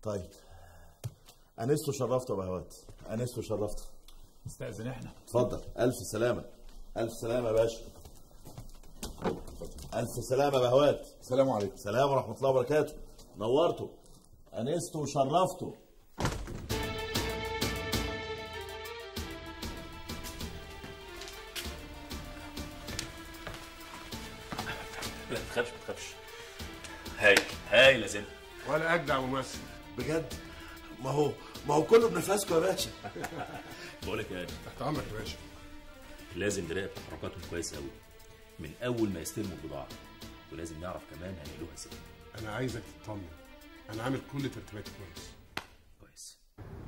طيب انست وشرفت يا بهوات انست وشرفت نستأذن احنا اتفضل الف سلامه الف سلامه يا باشا الف سلامه يا بهوات السلام عليكم سلام ورحمه الله وبركاته نورته انست وشرفته لا ما تخافش ما تخافش هاي هاي لازم ولا اجدع ممثل بجد ما هو ما هو كله بنفسكم يا باشا بقول لك يا تحت امرك يا باشا لازم نراقب تحركاتهم كويس قوي من اول ما يستلموا البضاعه ولازم نعرف كمان هنقلوها ازاي انا عايزك تطمن انا عامل كل ترتيباتي كويس كويس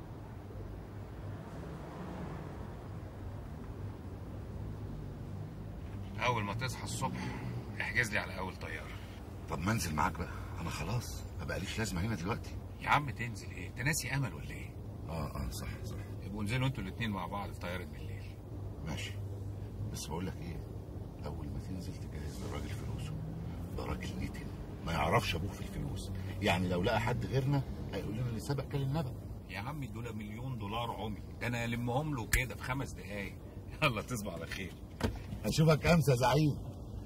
اول ما تصحى الصبح احجز لي على اول طياره طب ما انزل معاك بقى انا خلاص ما بقاليش لازمه هنا دلوقتي يا عم تنزل ايه انت ناسي امل ولا ايه اه اه صح صح يبقوا انزلوا انتوا الاتنين مع بعض في طياره بالليل ماشي بس بقول لك ايه اول ما تنزل تجهز للراجل فلوسه ده راجل نتن ما يعرفش ابوه في الفلوس يعني لو لقى حد غيرنا هيقول لنا اللي سبق كان النبأ يا عم دول مليون دولار عمي ده انا المهم له كده في خمس دقايق يلا تصبح على خير هنشوفك امس يا زعيم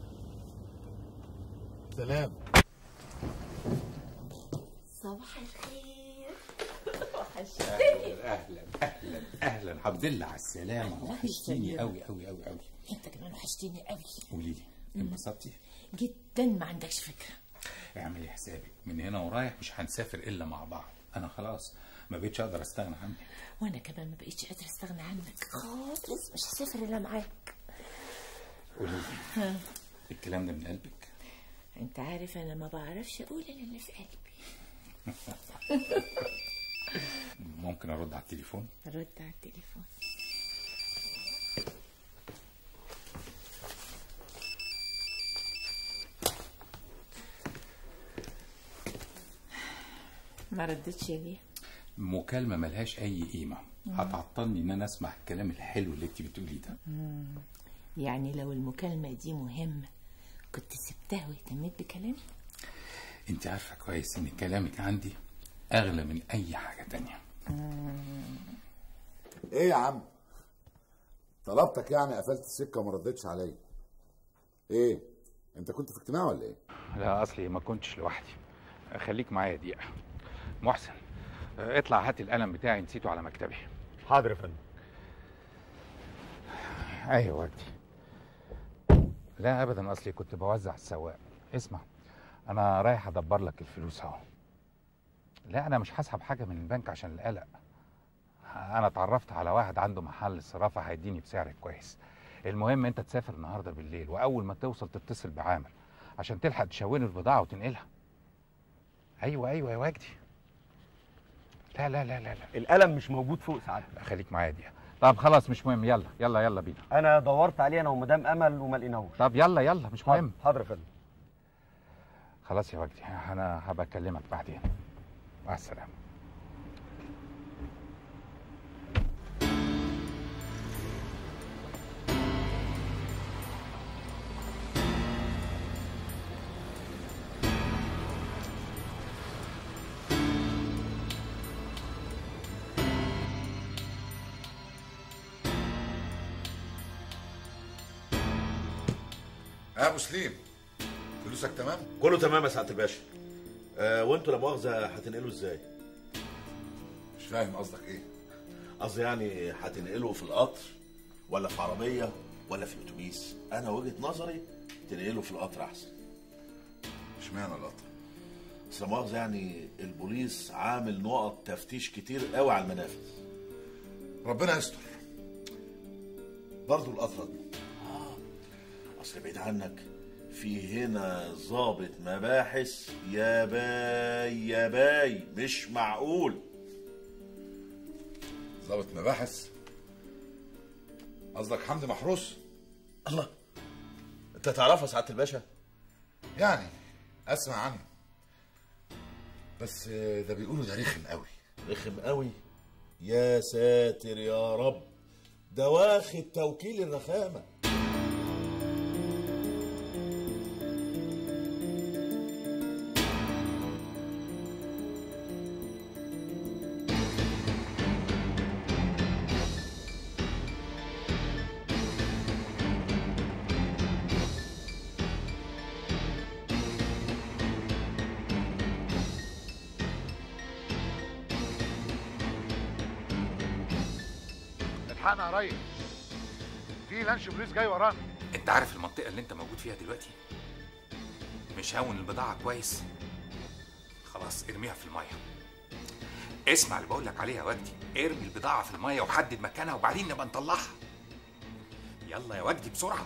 سلام صباح الخير اهلا اهلا اهلا الحمد لله على السلامه وحشتيني قوي قوي قوي قوي انت كمان وحشتني قوي قولي لي انبسطتي جدا ما عندكش فكره اعملي حسابك من هنا ورايح مش هنسافر الا مع بعض انا خلاص ما بقتش اقدر استغنى عنك وانا كمان ما بقيتش قادره استغنى عنك خالص مش هسافر الا معاك قولي لي الكلام ده من قلبك انت عارف انا ما بعرفش اقول اللي في قلبي ممكن ارد على التليفون رد على التليفون ما ردتش ليه مكالمه ملهاش اي قيمه هتعطلني ان انا اسمع الكلام الحلو اللي انت بتقوليه ده يعني لو المكالمه دي مهمه كنت سبتها واهتميت بكلامي انت عارفه كويس ان كلامك عندي اغلى من اي حاجه تانية ايه يا عم طلبتك يعني قفلت السكه وما ردتش عليا ايه انت كنت في اجتماع ولا ايه لا اصلي ما كنتش لوحدي خليك معايا دقيقه محسن اه، اطلع هات القلم بتاعي نسيته على مكتبي حاضر يا فندم ايوه ودي لا ابدا اصلي كنت بوزع السواق اسمع انا رايح ادبر لك الفلوس اهو لا انا مش هسحب حاجه من البنك عشان القلق انا اتعرفت على واحد عنده محل صرافه هيديني بسعر كويس المهم انت تسافر النهارده بالليل واول ما توصل تتصل بعامر عشان تلحق تشون البضاعه وتنقلها ايوه ايوه يا وجدي لا لا لا لا لا القلم مش موجود فوق سعادتك خليك معايا دي طب خلاص مش مهم يلا يلا يلا بينا انا دورت عليه انا ومدام امل وما لقيناهوش طب يلا يلا مش مهم حاضر يا فندم خلاص يا وجدي انا هبقى اكلمك بعدين مع السلامه ها ابو سليم فلوسك تمام كله تمام يا سعاده الباشا آه وانتوا لا مؤاخذه هتنقلوا ازاي مش فاهم قصدك ايه قصدي يعني هتنقلوا في القطر ولا في عربيه ولا في اتوبيس انا وجهه نظري تنقلوا في القطر احسن اشمعنى القطر بس لا مؤاخذه يعني البوليس عامل نقط تفتيش كتير قوي على المنافذ ربنا يستر برضه القطر اه اصل بعيد عنك في هنا ضابط مباحث يا باي يا باي مش معقول ضابط مباحث قصدك حمدي محروس الله انت تعرفها سعاده الباشا يعني اسمع عنه بس ده بيقولوا ده رخم قوي رخم قوي يا ساتر يا رب ده واخد توكيل الرخامه الحقنا يا ريس في لانش بوليس جاي ورانا انت عارف المنطقه اللي انت موجود فيها دلوقتي مش هون البضاعه كويس خلاص ارميها في الميه اسمع اللي بقول لك عليه يا وجدي ارمي البضاعه في الميه وحدد مكانها وبعدين نبقى نطلعها يلا يا وجدي بسرعه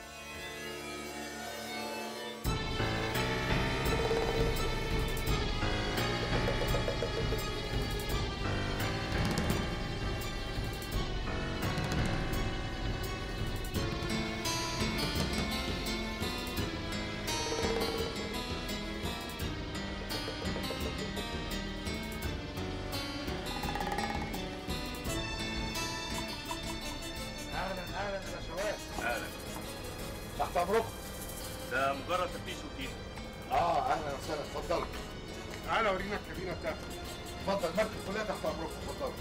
اهلا اهلا يا باشوات اهلا تحت امركم ده مجرد تفتيش روتيني اه اهلا وسهلا اتفضلوا تعالى ورينا الكابينه بتاعتك اتفضل المركب كلها تحت امركم اتفضلوا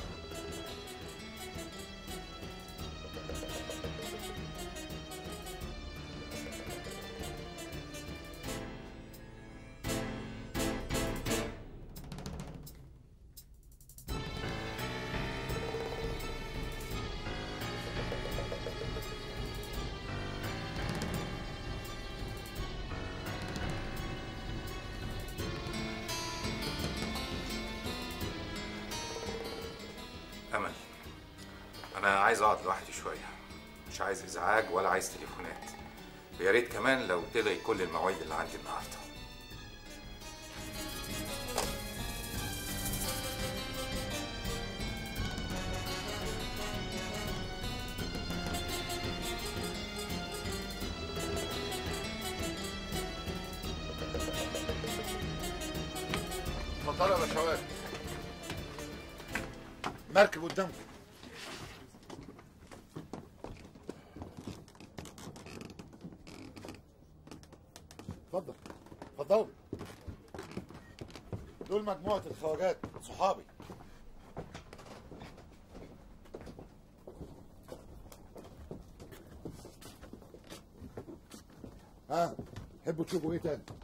امل انا عايز اقعد لوحدي شويه مش عايز ازعاج ولا عايز تليفونات ويا ريت كمان لو تلغي كل المواعيد اللي عندي النهارده اتفضلوا يا باشوات مركب قدامكم اتفضل اتفضلوا دول مجموعة الخواجات صحابي ها تحبوا تشوفوا ايه تاني؟